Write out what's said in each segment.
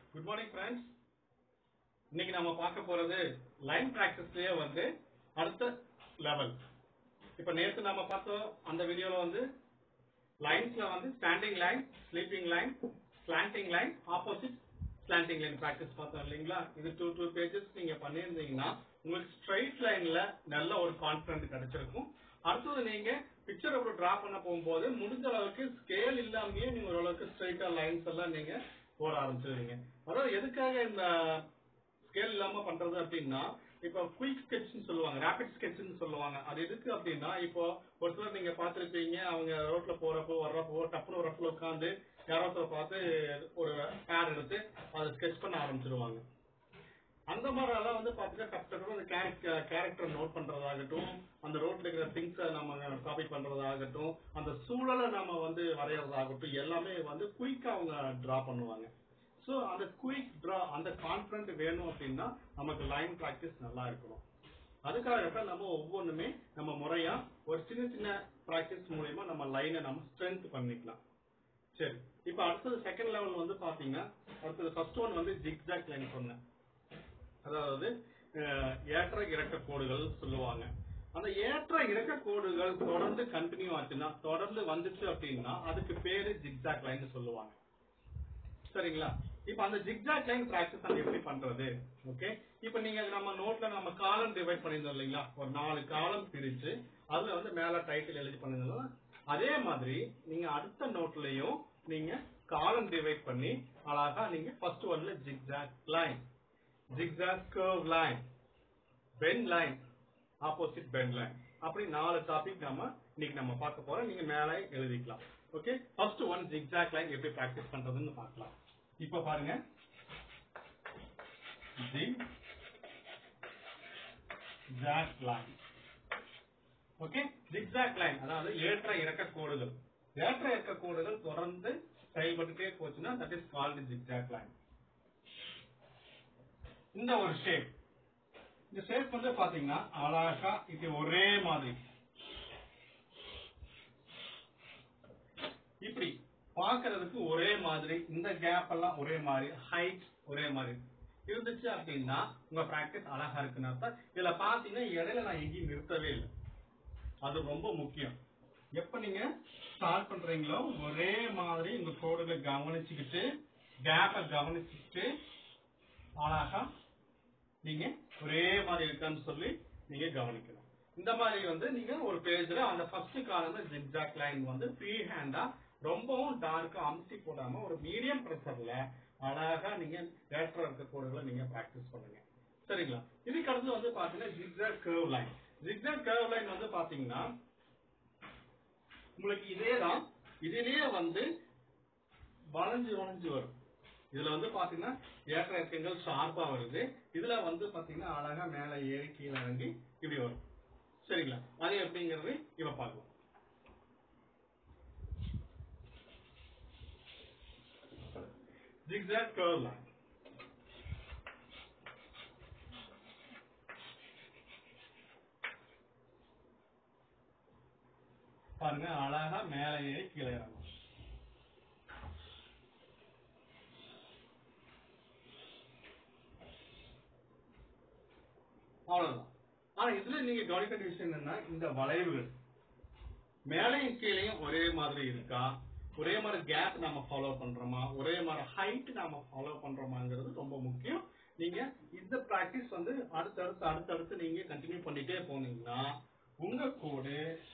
good morning friends இன்னைக்கு நம்ம பார்க்க போறது லைன் பிராக்டிஸ்லயே வந்து அடுத்த லெவல் இப்ப நேத்து நம்ம பார்த்தோம் அந்த வீடியோல வந்து லைன்ஸ்ல வந்து standing line sleeping line slanting line opposite slanting line practice பார்த்தோம் இல்லைங்களா இது டூ டூ பேஜஸ் நீங்க பண்ணியிருந்தீங்கன்னா உங்களுக்கு ஸ்ட்ரைட் லைன்ல நல்ல ஒரு கான்பிடன்ட் கிடைச்சிருக்கும் அடுத்தது நீங்க பிக்சர் அப்படி டிரா பண்ண போகும்போது முடிஞ்ச அளவுக்கு ஸ்கேல் இல்லாமயே நீங்க ஓரளவுக்கு ஸ்ட்ரைட்டா லைன்ஸ் எல்லாம் நீங்க போட ஆரம்பிச்சிருவீங்க அதாவது எதுக்காக இந்த ஸ்கேல் இல்லாம பண்றது அப்படின்னா இப்போ குயிக் ஸ்கெட்ச்னு சொல்லுவாங்க ரேபிட் ஸ்கெட்ச்னு சொல்லுவாங்க அது எதுக்கு அப்படின்னா இப்போ ஒரு சிலர் நீங்க பார்த்திருப்பீங்க அவங்க ரோட்ல போறப்போ வர்றப்போ டப்புனு ஒரு இடத்துல உட்காந்து யாரோ ஒருத்தரை பார்த்து ஒரு பேர் எடுத்து அதை ஸ்கெட்ச் பண்ண ஆரம்பிச்சிருவாங்க அந்த மாதிரி எல்லாம் வந்து பாத்தீங்கன்னா டக்கு அந்த கேரக்டர் நோட் பண்றதாகட்டும் அந்த ரோட்ல இருக்கிற திங்ஸை நம்ம காப்பி பண்றதாகட்டும் அந்த சூழலை நம்ம வந்து வரையறதாகட்டும் எல்லாமே வந்து குயிக்கா அவங்க டிரா பண்ணுவாங்க சோ அந்த குயிக் டிரா அந்த கான்பிடன்ட் வேணும் அப்படின்னா நமக்கு லைன் பிராக்டிஸ் நல்லா இருக்கணும் அதுக்காகத்தான் நம்ம ஒவ்வொன்றுமே நம்ம முறையா ஒரு சின்ன சின்ன பிராக்டிஸ் மூலியமா நம்ம லைனை நம்ம ஸ்ட்ரென்த் பண்ணிக்கலாம் சரி இப்ப அடுத்தது செகண்ட் லெவல் வந்து பாத்தீங்கன்னா அடுத்தது ஃபர்ஸ்ட் ஒன் வந்து ஜிக்ஜாக் லைன் சொன்னேன் அதாவது அஹ், ஏற்ற இறக்க கோடுகள் சொல்லுவாங்க அந்த ஏற்ற இறக்க கோடுகள் தொடர்ந்து கண்டினியூ ஆச்சுன்னா தொடர்ந்து வந்துச்சு அப்படின்னா அதுக்கு பேரு ஜிக்ஜாக் லைன் சொல்லுவாங்க சரிங்களா இப்ப அந்த ஜிக்ஜாக் லைன் பிராக்டிஸ் நம்ம எப்படி பண்றது ஓகே இப்ப நீங்க நம்ம நோட்ல நம்ம காலம் டிவைட் பண்ணிருந்தோம் இல்லைங்களா ஒரு நாலு காலம் பிரிச்சு அதுல வந்து மேல டைட்டில் எழுதி பண்ணிருந்தோம் அதே மாதிரி நீங்க அடுத்த நோட்லயும் நீங்க காலம் டிவைட் பண்ணி அழகா நீங்க ஃபர்ஸ்ட் ஒன்ல zigzag line zigzag curve line pen line opposite pen line அப்படி நாலு டாபிக் நம்ம இன்னைக்கு நம்ம பார்க்க போறோம் நீங்க மேலே எழுதிக்கலாம் okay first one zigzag line எப்படி பிராக்டிஸ் பண்றதுன்னு பார்க்கலாம் இப்ப பாருங்க zigzag line okay zigzag line அதாவது ஏற்ற இறக்க கோடுகள் ஏற்ற இறக்க கோடுகள் தொடர்ந்து செயல்பட்டுட்டே போச்சுன்னா that is called zigzag line இந்த ஒரு ஷேப் இந்த ஷேப் வந்து பாத்தீங்கன்னா அழகா இது ஒரே மாதிரி இப்படி பார்க்கிறதுக்கு ஒரே மாதிரி இந்த கேப் எல்லாம் ஒரே மாதிரி ஹைட் ஒரே மாதிரி இருந்துச்சு அப்படின்னா உங்க பிராக்டிஸ் அழகா இருக்குன்னு அர்த்தம் இதுல பாத்தீங்கன்னா இடையில நான் எங்கேயும் நிறுத்தவே இல்லை அது ரொம்ப முக்கியம் எப்ப நீங்க ஸ்டார்ட் பண்றீங்களோ ஒரே மாதிரி உங்க கோடுகளை கவனிச்சுக்கிட்டு கேப்பை கவனிச்சுக்கிட்டு அழகா நீங்க ஒரே மாதிரி இருக்கான்னு சொல்லி நீங்க கவனிக்கணும் இந்த மாதிரி வந்து நீங்க ஒரு பேஜ்ல அந்த ஃபர்ஸ்ட் காலம் ஜிக்ஜாக் லைன் வந்து ஃப்ரீ ஹேண்டா ரொம்பவும் டார்க்கா அமுத்தி போடாம ஒரு மீடியம் ப்ரெஷர்ல அழகா நீங்க ஏற்ற இருக்க கோடுகளை நீங்க பிராக்டிஸ் பண்ணுங்க சரிங்களா இதுக்கு அடுத்து வந்து பாத்தீங்கன்னா zigzag curve line zigzag curve line வந்து பாத்தீங்கன்னா உங்களுக்கு இதே தான் இதுலயே வந்து வளைஞ்சு வளைஞ்சு வரும் இதுல வந்து பாத்தீங்கன்னா ஏற்ற இறக்கங்கள் ஷார்ப்பா வருது இதுல வந்து பாத்தீங்கன்னா அழகா மேல ஏறி கீழே இறங்கி இப்படி வரும் சரிங்களா அது எப்படிங்கிறது இப்ப பார்க்கலாம் zigzag curve line பாருங்க அழகா மேல ஏறி கீழே இறங்கும் அவ்வளவுதான் ஆனா இதுல நீங்க கவனிக்க வேண்டிய விஷயம் என்னன்னா இந்த வளைவுகள் மேலையும் கீழையும் ஒரே மாதிரி இருக்கா ஒரே மாதிரி கேப் நாம ஃபாலோ பண்றோமா ஒரே மாதிரி ஹைட் நாம ஃபாலோ பண்றோமாங்கிறது ரொம்ப முக்கியம் நீங்க இந்த பிராக்டிஸ் வந்து அடுத்தடுத்து அடுத்தடுத்து நீங்க கண்டினியூ பண்ணிட்டே போனீங்கன்னா உங்க கோடு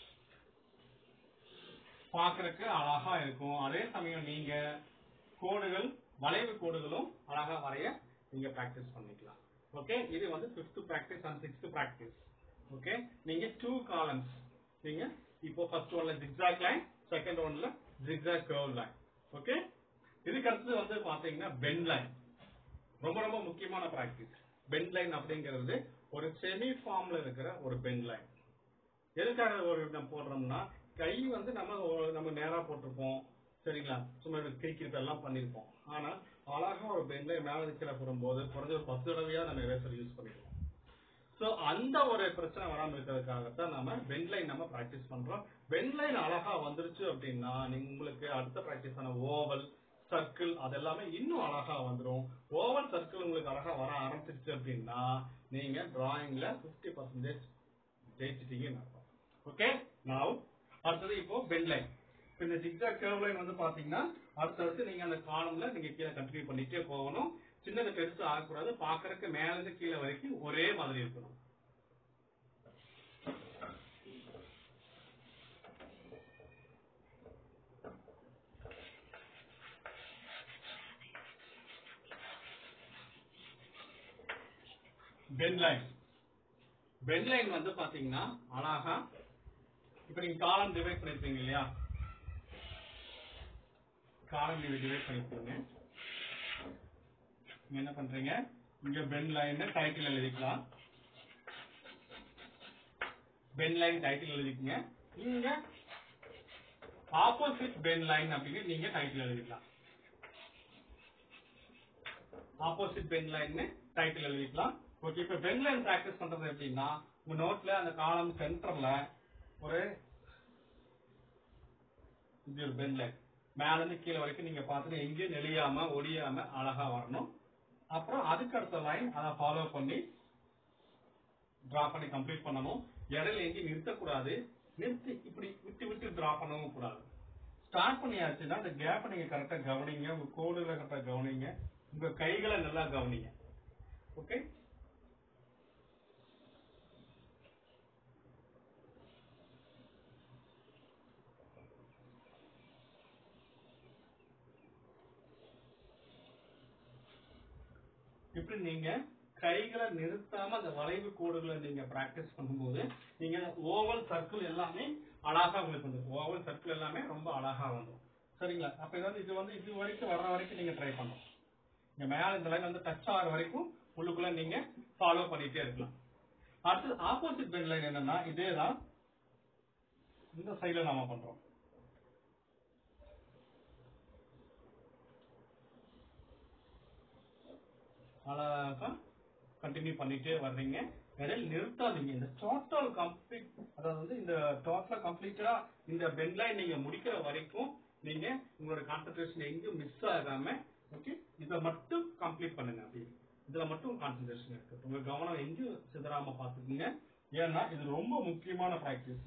பாக்குறதுக்கு அழகா இருக்கும் அதே சமயம் நீங்க கோடுகள் வளைவு கோடுகளும் அழகா வரைய நீங்க பிராக்டிஸ் பண்ணிக்கலாம் ஓகே இது வந்து fifth practice and sixth practice okay நீங்க டூ காலம்ஸ் நீங்க இப்போ ஃபர்ஸ்ட் ஒன்ல ஜிக்ஸாக் லைன் செகண்ட் ஒன்ல ஜிக்ஸாக் கர்வ் லைன் ஓகே இதுக்கு அடுத்தது வந்து பாத்தீங்கன்னா பென் லைன் ரொம்ப ரொம்ப முக்கியமான பிராக்டிஸ் பென் லைன் அப்படிங்கிறது ஒரு செமி ஃபார்ம்ல இருக்கிற ஒரு பென் லைன் எதுக்காக ஒரு நம்ம போடுறோம்னா கை வந்து நம்ம ஒரு- நம்ம நேரா போட்டிருப்போம் சரிங்களா சும்மா கிரிக்கெட் எல்லாம் பண்ணிருப்போம் ஆனா அழகா ஒரு பெண்ல மேல கீழே போடும்போது குறைஞ்ச ஒரு பத்து தடவையா நம்ம எரேசர் யூஸ் பண்ணிருக்கோம் சோ அந்த ஒரு பிரச்சனை வராம இருக்கிறதுக்காகத்தான் நம்ம பெண்ட் லைன் நம்ம பிராக்டிஸ் பண்றோம் பெண்ட் லைன் அழகா வந்துருச்சு அப்படின்னா நீங்க உங்களுக்கு அடுத்த பிராக்டிஸ் ஆன ஓவல் சர்க்கிள் அதெல்லாமே இன்னும் அழகா வந்துடும் ஓவல் சர்க்கிள் உங்களுக்கு அழகா வர ஆரம்பிச்சிருச்சு அப்படின்னா நீங்க டிராயிங்ல 50% பர்சன்டேஜ் ஜெயிச்சிட்டீங்கன்னு அர்த்தம் ஓகே நாவ் அடுத்தது இப்போ பென் லைன் இப்போ இந்த ஜிக்ஜாக் கர்வ் லைன் வந்து பாத்தீங்கன்னா அடுத்தடுத்து நீங்க அந்த காலம்ல நீங்க கீழே கண்டினியூ பண்ணிட்டே போகணும் சின்னது பெருசு ஆகக்கூடாது பாக்குறதுக்கு மேல இருந்து கீழே வரைக்கும் ஒரே மாதிரி இருக்கணும் பென் லைன் பென் லைன் வந்து பாத்தீங்கன்னா அழகா இப்ப நீங்க காலம் டிவைட் பண்ணிருப்பீங்க இல்லையா காலம் நீங்க டிவைட் பண்ணிருப்பீங்க நீங்க என்ன பண்றீங்க இங்க பென் லைன் டைட்டில் எழுதிக்கலாம் பென் லைன் டைட்டில் எழுதிக்கங்க இங்க ஆப்போசிட் பென் லைன் அப்படின்னு நீங்க டைட்டில் எழுதிக்கலாம் ஆப்போசிட் பென் லைன் டைட்டில் எழுதிக்கலாம் ஓகே இப்ப பென் லைன் பிராக்டிஸ் பண்றது எப்படின்னா உங்க நோட்ல அந்த காலம் சென்டர்ல ஒரு இது ஒரு பென் லைன் மேல இருந்து கீழே வரைக்கும் நீங்க பார்த்துட்டு எங்கேயும் நெளியாம ஒடியாம அழகா வரணும் அப்புறம் அதுக்கு அடுத்த லைன் அதை ஃபாலோ பண்ணி டிரா பண்ணி கம்ப்ளீட் பண்ணணும் இடையில எங்கேயும் நிறுத்தக்கூடாது நிறுத்தி இப்படி விட்டு விட்டு டிரா பண்ணவும் கூடாது ஸ்டார்ட் பண்ணியாச்சுன்னா அந்த கேப்பை நீங்க கரெக்டா கவனிங்க உங்க கோடுகளை கரெக்டா கவனிங்க உங்க கைகளை நல்லா கவனிங்க ஓகே இப்படி நீங்க கைகளை நிறுத்தாம அந்த வளைவு கோடுகளை நீங்க பிராக்டிஸ் பண்ணும்போது நீங்க ஓவல் சர்க்கிள் எல்லாமே அழகா உங்களுக்கு வந்து ஓவல் சர்க்கிள் எல்லாமே ரொம்ப அழகா வந்துடும் சரிங்களா அப்ப இது வந்து இது வந்து இது வரைக்கும் வர்ற வரைக்கும் நீங்க ட்ரை பண்ணணும் இங்க மேல இந்த லைன் வந்து டச் ஆகிற வரைக்கும் உள்ளுக்குள்ள நீங்க ஃபாலோ பண்ணிட்டே இருக்கலாம் அடுத்து ஆப்போசிட் பென் லைன் என்னன்னா இதே தான் இந்த சைடுல நாம பண்றோம் அழகா கண்டினியூ பண்ணிட்டே வர்றீங்க இடையில நிறுத்தாதீங்க இந்த டோட்டல் கம்ப்ளீட் அதாவது வந்து இந்த டோட்டலா கம்ப்ளீட்டா இந்த பென் லைன் நீங்க முடிக்கிற வரைக்கும் நீங்க உங்களோட கான்சென்ட்ரேஷன் எங்கேயும் மிஸ் ஆகாம ஓகே இதை மட்டும் கம்ப்ளீட் பண்ணுங்க அப்படி இதுல மட்டும் கான்சென்ட்ரேஷன் இருக்கு உங்க கவனம் எங்கேயும் சிதறாம பாத்துக்கோங்க ஏன்னா இது ரொம்ப முக்கியமான பிராக்டிஸ்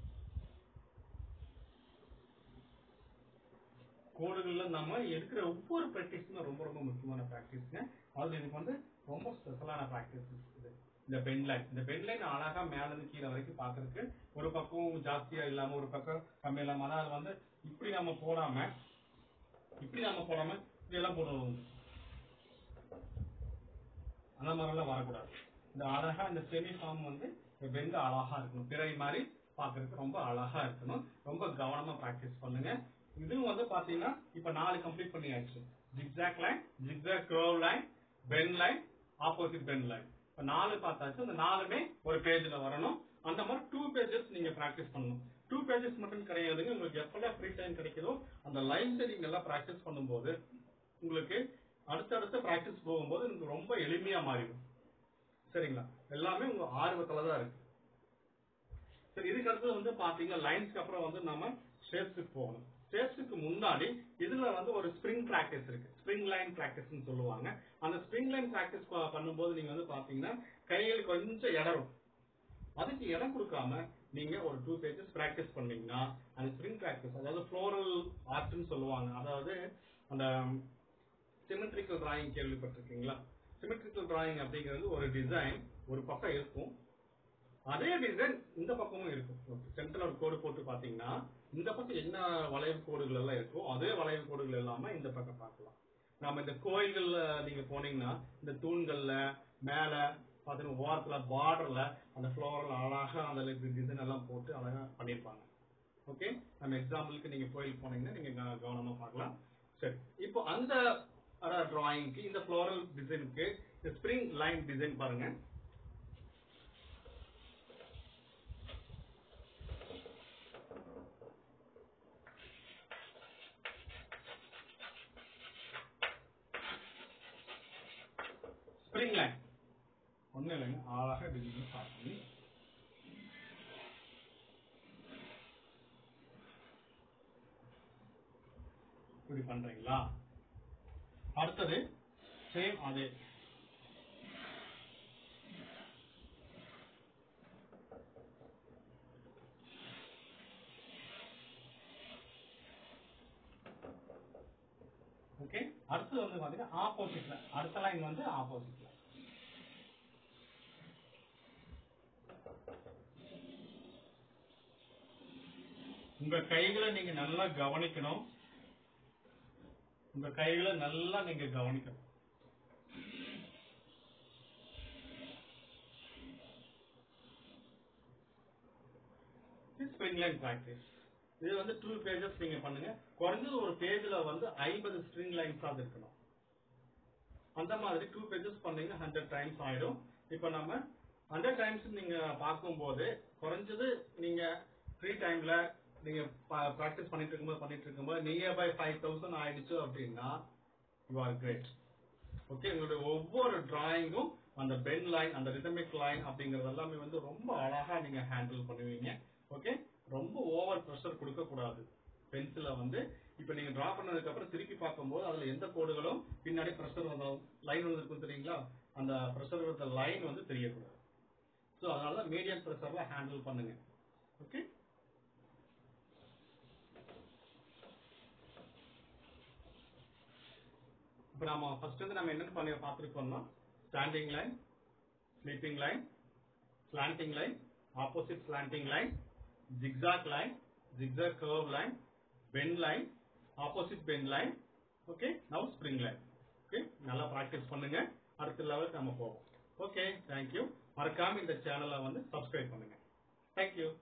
கோடுகள்ல நம்ம எடுக்கிற ஒவ்வொரு ப்ராக்டிஸுமே ரொம்ப ரொம்ப முக்கியமான ப்ராக்டிஸ்ங்க அதுல எனக்கு வந்து ரொம்ப ஸ்பெஷலான ப்ராக்டிஸ் இது இந்த பென் லைன் இந்த பென் லைன் அழகா மேல இருந்து கீழே வரைக்கும் பாக்குறதுக்கு ஒரு பக்கம் ஜாஸ்தியா இல்லாம ஒரு பக்கம் கம்மி இல்லாம அதாவது வந்து இப்படி நம்ம போடாம இப்படி நம்ம போடாம இப்படி எல்லாம் போடணும் அந்த மாதிரி எல்லாம் வரக்கூடாது இந்த அழகா இந்த செமி ஃபார்ம் வந்து பெண்ட் அழகா இருக்கணும் பிறை மாதிரி பாக்குறதுக்கு ரொம்ப அழகா இருக்கணும் ரொம்ப கவனமா பிராக்டிஸ் பண்ணுங்க இதுவும் வந்து பாத்தீங்கன்னா இப்ப நாலு கம்ப்ளீட் பண்ணியாச்சு zigzag line zigzag curve line pen line opposite pen line இப்ப நாலு பார்த்தாச்சு அந்த நாலுமே ஒரு பேஜ்ல வரணும் அந்த மாதிரி டூ பேஜஸ் நீங்க பிராக்டிஸ் பண்ணணும் டூ பேஜஸ் மட்டும் கிடையாதுங்க உங்களுக்கு எப்பெல்லாம் ஃப்ரீ டைம் கிடைக்குதோ அந்த லைன்ஸை நீங்க எல்லாம் பிராக்டிஸ் பண்ணும்போது உங்களுக்கு அடுத்தடுத்த பிராக்டிஸ் போகும்போது உங்களுக்கு ரொம்ப எளிமையா மாறிடும் சரிங்களா எல்லாமே உங்க ஆர்வத்துல தான் இருக்கு சரி இதுக்கு அடுத்தது வந்து பாத்தீங்கன்னா லைன்ஸ்க்கு அப்புறம் வந்து நம்ம ஷேப்ஸுக்கு போகணும் ஷேப்ஸுக்கு முன்னாடி இதுல வந்து ஒரு ஸ்ப்ரிங் பிராக்டிஸ் இருக்கு ஸ்ப்ரிங் லைன் பிராக்டிஸ்னு சொல்லுவாங்க அந்த ஸ்ப்ரிங் லைன் பிராக்டிஸ் பண்ணும்போது நீங்க வந்து பாத்தீங்கன்னா கைகள் கொஞ்சம் இடரும் அதுக்கு இடம் கொடுக்காம நீங்க ஒரு டூ பேஜஸ் பிராக்டிஸ் பண்ணீங்கன்னா அந்த ஸ்ப்ரிங் பிராக்டிஸ் அதாவது ஃப்ளோரல் ஆர்ட்னு சொல்லுவாங்க அதாவது அந்த சிமெட்ரிக்கல் டிராயிங் கேள்விப்பட்டிருக்கீங்களா சிமெட்ரிக்கல் டிராயிங் அப்படிங்கிறது ஒரு டிசைன் ஒரு பக்கம் இருக்கும் அதே டிசைன் இந்த பக்கமும் இருக்கும் சென்டர்ல ஒரு கோடு போட்டு பாத்தீங்கன்னா இந்த பக்கம் என்ன வளைவு கோடுகள் எல்லாம் இருக்கோ அதே வளைவு கோடுகள் எல்லாமே இந்த பக்கம் பார்க்கலாம் நாம இந்த கோயில்கள்ல நீங்க போனீங்கன்னா இந்த தூண்கள்ல மேல பாத்தீங்கன்னா ஓரத்துல பார்டர்ல அந்த ஃப்ளோரல் அழகா அந்த டிசைன் எல்லாம் போட்டு அழகா பண்ணிருப்பாங்க ஓகே நம்ம எக்ஸாம்பிளுக்கு நீங்க கோயில் போனீங்கன்னா நீங்க க- கவனமா பார்க்கலாம் சரி இப்போ அந்த டிராயிங்க்கு இந்த ஃப்ளோரல் டிசைனுக்கு இந்த ஸ்ப்ரிங் லைன் டிசைன் பாருங்க ஸ்ப்ரிங் லைன் ஒன்றும் இல்லைங்க அழகாக டிசைன் ஸ்டார்ட் பண்ணி இப்படி பண்றீங்களா அடுத்தது சேம் அதே ஓகே அடுத்து வந்து பாத்தீங்கன்னா ஆப்போசிட்ல அடுத்த லைன் வந்து ஆப்போசிட்ல உங்க கைகளை நீங்க நல்லா கவனிக்கணும் உங்க கைகளை நல்லா நீங்க கவனிக்கணும் ஸ்ப்ரிங் லைன் பிராக்டிஸ் இது வந்து டூ பேஜஸ் நீங்க பண்ணுங்க குறைஞ்சது ஒரு பேஜ்ல வந்து ஐம்பது ஸ்ப்ரிங் லைன்ஸ் ஆகுது இருக்கணும் அந்த மாதிரி டூ பேஜஸ் பண்ணீங்கன்னா ஹண்ட்ரட் டைம்ஸ் ஆயிடும் இப்போ நம்ம ஹண்ட்ரட் டைம்ஸ் நீங்க பார்க்கும்போது குறைஞ்சது நீங்க ஃப்ரீ டைம்ல நீங்க ப்ராக்டிஸ் பண்ணிட்டு இருக்கும்போது பண்ணிட்டு இருக்கும்போது நியர் பை ஃபைவ் தௌசண்ட் ஆயிடுச்சு அப்படின்னா யூ ஆர் கிரேட் ஓகே உங்களுடைய ஒவ்வொரு டிராயிங்கும் அந்த பென் லைன் அந்த ரிதமிக் லைன் அப்படிங்கறது எல்லாமே வந்து ரொம்ப அழகா நீங்க ஹேண்டில் பண்ணுவீங்க ஓகே ரொம்ப ஓவர் ப்ரெஷர் கொடுக்க கூடாது பென்சில வந்து இப்ப நீங்க டிரா பண்ணதுக்கு அப்புறம் திருப்பி பார்க்கும்போது அதுல எந்த கோடுகளும் பின்னாடி ப்ரெஷர் வந்த லைன் வந்து தெரியுங்களா அந்த ப்ரெஷர் வந்த லைன் வந்து தெரியக்கூடாது ஸோ அதனால மீடியம் ப்ரெஷர்ல ஹேண்டில் பண்ணுங்க ஓகே இப்போ நம்ம ஃபர்ஸ்ட் வந்து நம்ம என்னென்ன பண்ணி பார்த்துருக்கோம்னா standing line sleeping line slanting line opposite slanting line zigzag line zigzag curve line pen line opposite pen line okay now spring line okay நல்லா ப்ராக்டிஸ் பண்ணுங்க அடுத்த லெவலுக்கு நம்ம போவோம் ஓகே தேங்க்யூ மறக்காம இந்த சேனலை வந்து சப்ஸ்கிரைப் பண்ணுங்க தேங்க்யூ